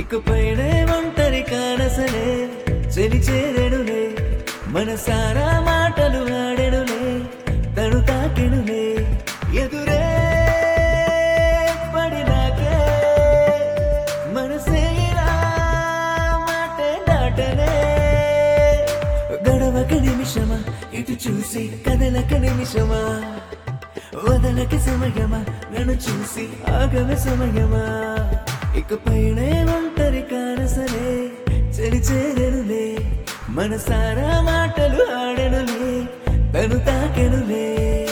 ఇకపైనే ఒంటరి కానసలే చెలి చేరెనులే మనసారా మాటలు ఆడెనులే తను తాకెనులే ఎదురే పడినాకే మనసే ఇలా మాటే దాటనే గడవక నిమిషమా ఇటు చూసి కదలక నిమిషమా వదలక సమయమా నన్ను చూసి ఆగవ సమయమా ఇకపైనే ఒంటరి కానసలే చెలి చేరెనులే మనసారా మాటలు ఆడెనులే తను తాకెనులే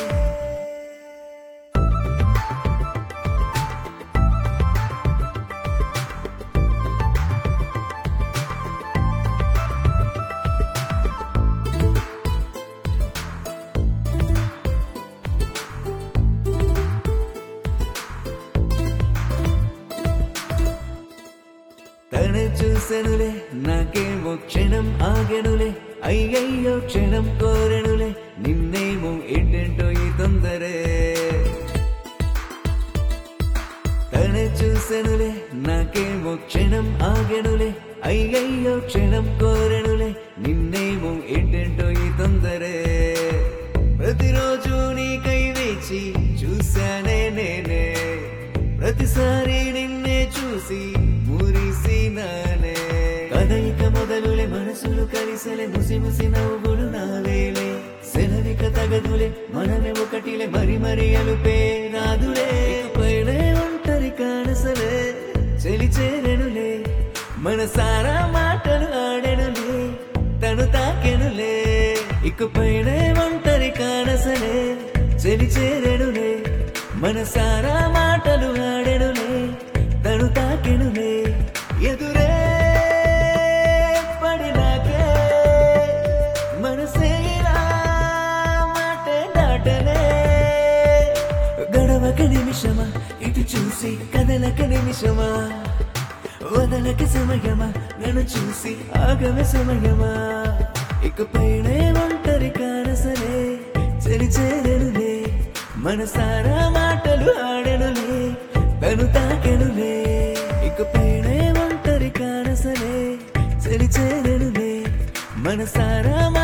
తన చూసెనులే నాకేమో క్షణం ఆగెనులే అయ్యయ్యో క్షణం కోరెనులే నిన్నేమో ఏంటంటో ఈ తొందరే తన చూసెనులే నాకేమో క్షణం ఆగెనులే అయ్యయ్యో క్షణం కోరెనులే నిన్నేమో ఏంటంటో ఈ తొందరే ప్రతిరోజు నీకై వేచి చూశానే నేనే ప్రతిసారి నిన్నే చూసి మురిసినానే కదయిక మొదలులే మనసులు కలిసలే ముసి ముసి నవ్వులు నావేలే సెలవిక తగదులే మనమే ఒకటిలే మరి మరి అలుపే రాదులే పైనే ఒంటరి కానసలే చెలి చేరెనులే మనసారా మాటలు ఆడెనులే తను తాకెనులే ఇకపైనే ఒంటరి కానసలే చెలి చేరెనులే మనసారా మాటలు ఆడెనులే తను తాకెనులే ఎదురే పడినాకే మనసే ఇలా మాటే దాటనే గడవక నిమిషమా ఇటు చూసి కదలక నిమిషమా వదలక సమయమా నన్ను చూసి ఆగవ సమయమా ఇకపైనే ఒంటరి కానసలే చెలి చేరెనులే మనసారా మాటలు ఆడెనులే తను తాకెనులే ఇకపైనే ఒంటరి కానసలే చెలి చేరెనులే మనసారా